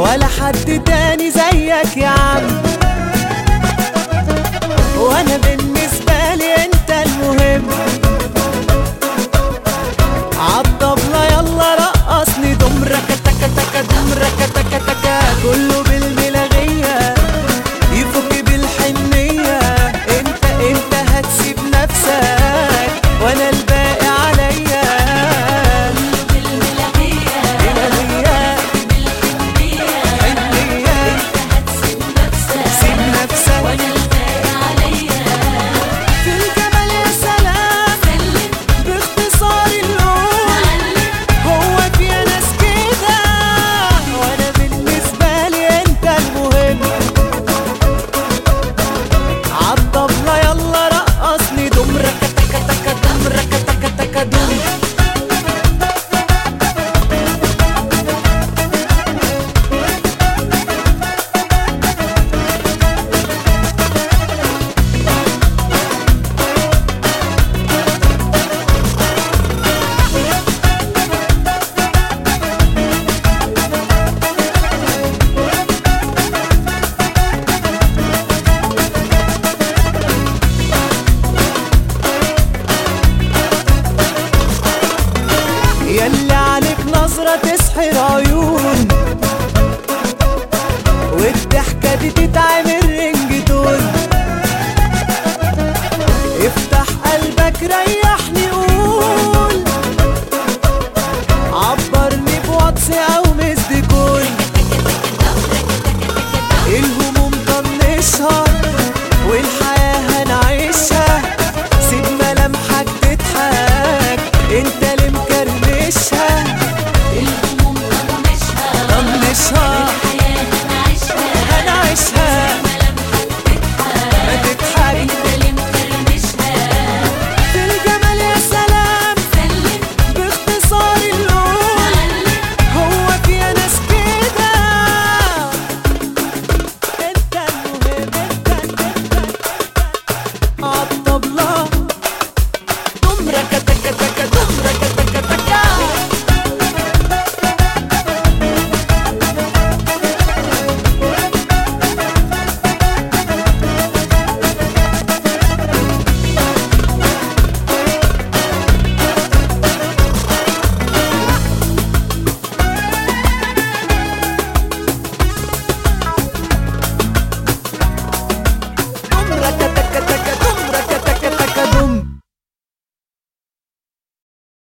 ولا حد تاني زيك يا عم وانا بالنسبة لي انت المهم عالطبلة يلا رقصني دم ركا تكا تكا دم ركا تكا تكا كله بالملاغية يفك بالحنية انت انت هتسيب نفسك وانا الباقي عليا بالملاهية ملاغية بالحنية حنية هتسيب نفسك سيب نفسك وانا الباقي عليا في الجبل يا سلام سلم باختصار القول معلم هو في ناس كده وانا بالنسبة لي انت المهم عالطبلة يلا رقصني دم ركا تكا تكا دم ركا تكا تكا دم ياللي عليك نظرة تسحر عيون والضحكة دي تتعمل رنج تون افتح قلبك ريح